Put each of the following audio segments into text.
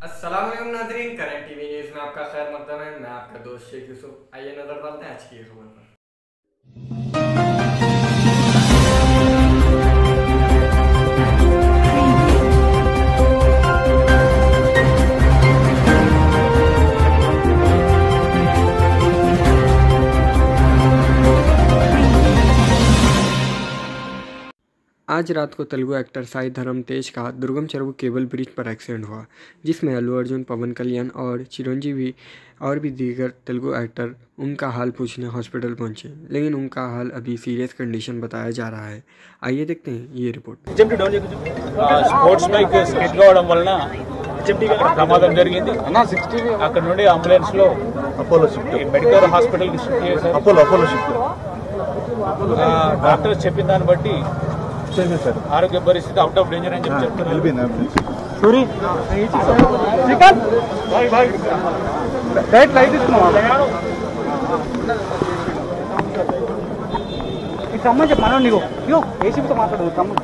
अस्सलाम वालेकुम नाजरीन करंट टीवी न्यूज़ में आपका खैर मकदम है मैं आपका दोस्त शेख यूसुफ आइए नजर डालते हैं आज की खबर पर आज रात को तेलुगु एक्टर साई धर्म तेज का दुर्गम चरबू केबल ब्रिज पर एक्सीडेंट हुआ जिसमें अल्लू अर्जुन पवन कल्याण और चिरंजीवी और भी दीगर तेलुगु एक्टर उनका हाल पूछने हॉस्पिटल पहुंचे लेकिन उनका हाल अभी सीरियस कंडीशन बताया जा रहा है आइए देखते हैं ये रिपोर्ट ఆ, స్పోర్ట్స్ బైక్ స్కిడ్ కావడం వలన ప్రమాదం జరిగింది అక్కడ నుండి అంబులెన్స్ లో అపోలో షిఫ్ట్ ఈ మెడికల్ హాస్పిటల్ కి షిఫ్ట్ చేశారు అపోలో అపోలో షిఫ్ట్ ఆ, డాక్టర్స్ చెప్పిన దాన్ని బట్టి చేసేసారు ఆరోగ్య పరిస్థితి అవుట్ ఆఫ్ డేంజర్ అని చెప్పి చెప్తున్నారు వెళ్ళిపోయింది అంబులెన్స్ రమ్మని చెప్పి మనం నీకు ఇగో ఏసీపీతో మాట్లాడు రమ్మని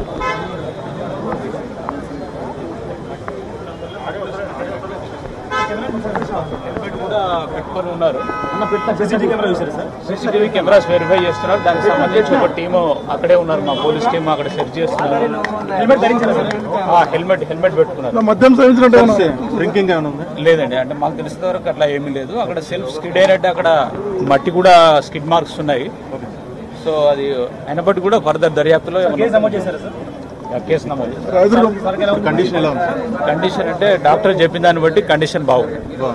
హెల్మెట్ కూడా పెట్టుకొని ఉన్నారు సీసీటీవీ కెమెరాస్ వెరిఫై చేస్తున్నారు దానికి సంబంధించి ఒక టీము అక్కడే ఉన్నారు మా పోలీస్ టీం అక్కడ సెర్చ్ చేస్తున్నారు హెల్మెట్ ధరించారు హెల్మెట్ హెల్మెట్ పెట్టుకున్నారు మద్యం సేవించినట్టు డ్రింకింగ్ ఏమైనా ఉంది లేదండి అంటే మాకు తెలిసిన వరకు అట్లా ఏమీ లేదు అక్కడ సెల్ఫ్ స్కిడ్ అయినట్టు అక్కడ మట్టి కూడా స్కిడ్ మార్క్స్ ఉన్నాయి సో అది అయినప్పటికీ కూడా ఫర్దర్ దర్యాప్తులో యా, కేసు నమోదు చేశారు. కండిషన్ ఎలా ఉంది సార్ కండిషన్ అంటే డాక్టర్ చెప్పిన దాన్ని బట్టి కండిషన్ బాగుంది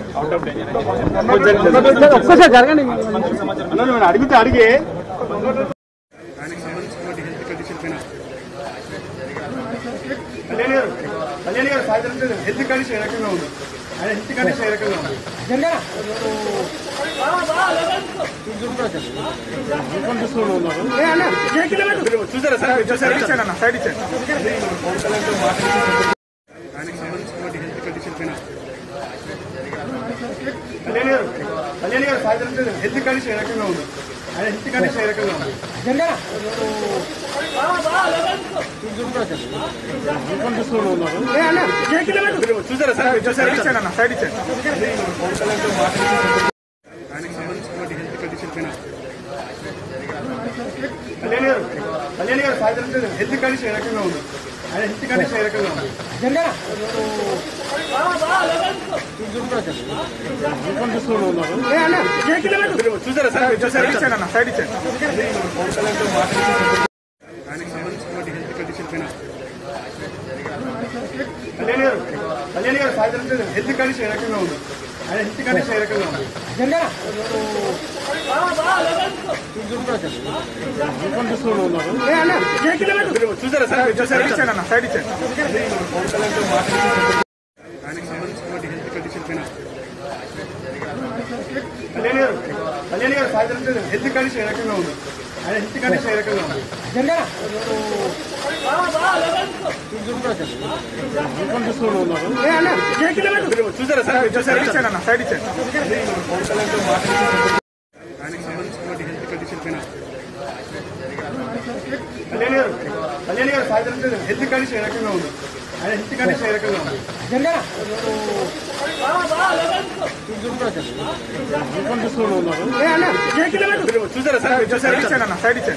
ఒక్కసారి జరగండి అడిగితే అడిగే హెల్త్ కండిషన్ ఏ రకంగా ఉంది ఆయన హెల్త్ కండిషన్ ఏ రకంగా ఉంది చూసారా సార్ మీరు చూసారా ఇచ్చాను సైడ్ ఇచ్చాను ఆయనకి సంబంధించినటువంటి హెల్త్ కండిషన్ పైన కళ్యాణ్ గారు కళ్యాణ్ గారు సాయంత్రం హెల్త్ కండిషన్ ఏ రకంగా ఉంది ఆయన హెల్త్ కండిషన్ ఏ రకంగా ఉంది చూసారా సార్ మీరు చూసారా ఇచ్చాను సైడ్ ఇచ్చాను ఆయనకి సంబంధించినటువంటి హెల్త్ కండిషన్ పైన కళ్యాణ్ గారు కళ్యాణ్ గారు సాయంత్రం హెల్త్ కండిషన్ ఏ రకంగా ఉంది ఆయన హెల్త్ కండిషన్ ఏ రకంగా ఉంది చూసారా సార్ మీరు చూసారా ఇచ్చాను సైడ్ ఇచ్చాను ఆయనకి సంబంధించినటువంటి హెల్త్ కండిషన్ పైన కళ్యాణ్ గారు కళ్యాణ్ గారు సాయంత్రం హెల్త్ కండిషన్ ఏ రకంగా ఉంది ఆయన హెల్త్ కండిషన్ ఏ రకంగా ఉంది చూసారా సార్ మీరు చూసారా ఇచ్చాను సైడ్ ఇచ్చాను ఆయనకి సంబంధించినటువంటి హెల్త్ కండిషన్ పైన కళ్యాణ్ గారు కళ్యాణ్ గారు సాయంత్రం హెల్త్ కండిషన్ ఏ రకంగా ఉంది ఆయన హెల్త్ కండిషన్ ఏ రకంగా ఉంది చూసారా సార్ మీరు చూసారా ఇచ్చాను సైడ్ ఇచ్చాను ఆయనకి సంబంధించినటువంటి హెల్త్ కండిషన్ పైన కళ్యాణ్ గారు కళ్యాణ్ గారు సాయంత్రం హెల్త్ కండిషన్ ఏ రకంగా ఉంది ఆయన హెల్త్ కండిషన్ ఏ రకంగా ఉంది చూసారా సార్ మీరు చూసారా ఇచ్చాను సైడ్ ఇచ్చాను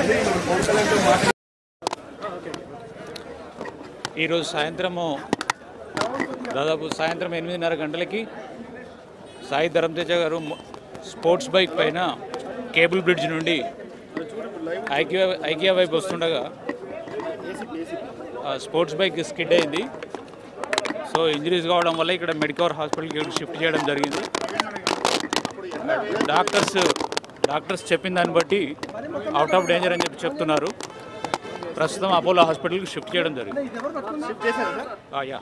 ఈరోజు సాయంత్రము దాదాపు సాయంత్రం ఎనిమిదిన్నర గంటలకి సాయి ధరంతేజ గారు మ- స్పోర్ట్స్ బైక్ పైన కేబుల్ బ్రిడ్జ్ నుండి ఐకియా ఐకియా వైపు వస్తుండగా ఆ స్పోర్ట్స్ బైక్ స్కిడ్ అయింది సో ఇంజరీస్ కావడం వల్ల ఇక్కడ మెడికవర్ హాస్పిటల్కి షిఫ్ట్ చేయడం జరిగింది డాక్టర్స్ డాక్టర్స్ చెప్పిన దాన్ని బట్టి అవుట్ ఆఫ్ డేంజర్ అని చెప్పి చెప్తున్నారు ప్రస్తుతం అపోలో హాస్పిటల్కి షిఫ్ట్ చేయడం జరిగింది ఆ, యా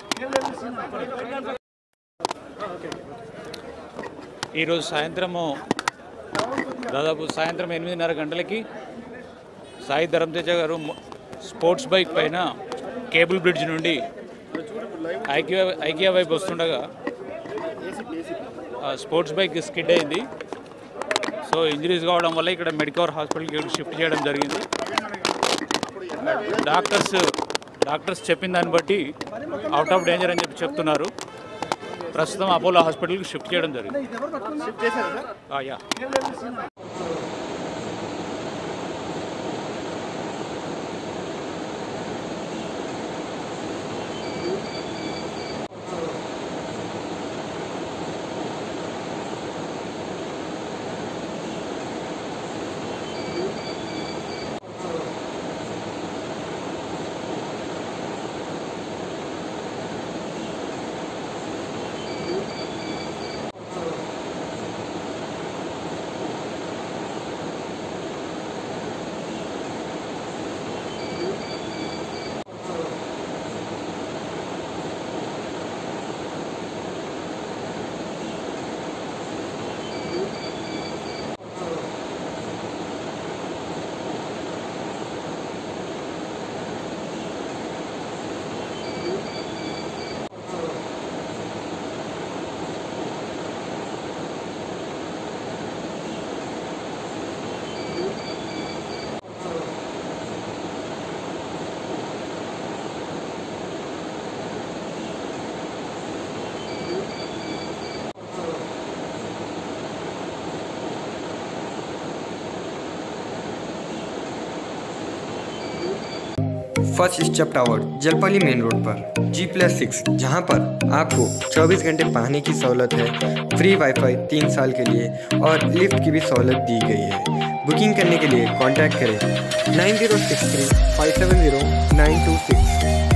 ఈరోజు సాయంత్రము దాదాపు సాయంత్రం ఎనిమిదిన్నర గంటలకి సాయి ధరంతేజ గారు మ- స్పోర్ట్స్ బైక్ పైన కేబుల్ బ్రిడ్జ్ నుండి ఐకియా ఐకియా వైపు వస్తుండగా ఆ స్పోర్ట్స్ బైక్ స్కిడ్ అయింది సో ఇంజరీస్ కావడం వల్ల ఇక్కడ మెడికవర్ హాస్పిటల్కి షిఫ్ట్ చేయడం జరిగింది డాక్టర్స్ డాక్టర్స్ చెప్పిన దాన్ని బట్టి అవుట్ ఆఫ్ డేంజర్ అని చెప్పి చెప్తున్నారు ప్రస్తుతం అపోలో హాస్పిటల్కి షిఫ్ట్ చేయడం జరిగింది చేశారా సార్ ఆ, yeah first step tower Jalpally main road पर जी प्लस सिक्स जहाँ पर आपको 24 घंटे पानी की सहूलत है फ्री वाईफाई तीन साल के लिए और लिफ्ट की भी सहूलत दी गई है बुकिंग करने के लिए कांटेक्ट करें nine zero six three five seven zero nine two six